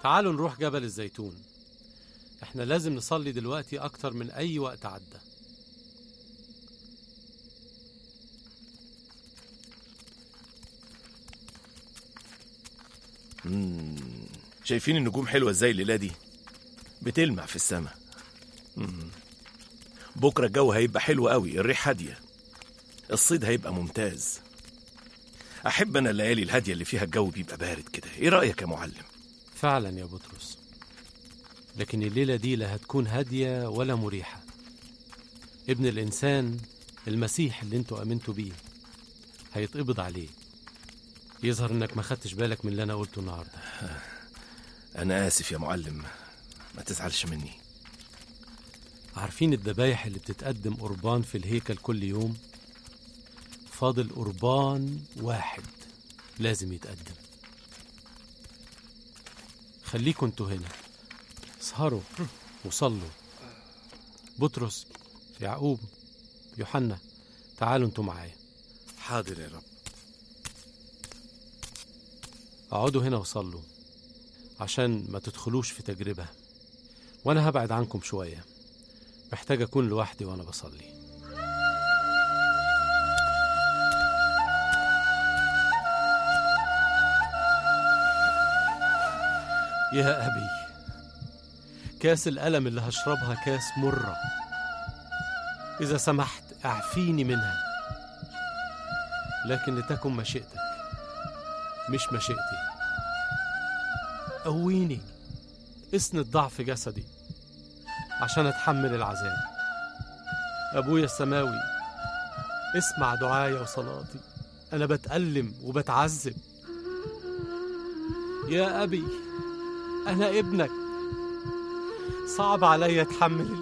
تعالوا نروح جبل الزيتون احنا لازم نصلي دلوقتي اكتر من اي وقت عدى شايفين النجوم حلوة ازاي الليلة دي بتلمع في السماء مم. بكرة الجو هيبقى حلو قوي الريح هادية الصيد هيبقى ممتاز أحب أنا الليالي الهادية اللي فيها الجو بيبقى بارد كده إيه رأيك يا معلم؟ فعلا يا بطرس لكن الليلة دي لا هتكون هادية ولا مريحة ابن الإنسان المسيح اللي انتوا أمنتوا بيه هيتقبض عليه يظهر انك ما خدتش بالك من اللي انا قلته النهارده أنا آسف يا معلم ما تزعلش مني عارفين الذبايح اللي بتتقدم قربان في الهيكل كل يوم فاضل قربان واحد لازم يتقدم خليكوا انتوا هنا اسهروا وصلوا بطرس يعقوب يوحنا تعالوا انتوا معايا حاضر يا رب اقعدوا هنا وصلوا عشان ما تدخلوش في تجربة وانا هبعد عنكم شوية محتاج اكون لوحدي وانا بصلي يا أبي كاس الألم اللي هشربها كاس مرة إذا سمحت أعفيني منها لكن لتكن مشيئتك مش مشيئتي قويني اسند ضعف جسدي عشان اتحمل العذاب ابويا السماوي اسمع دعايا وصلاتي انا بتألم وبتعذب يا ابي انا ابنك صعب عليا اتحمل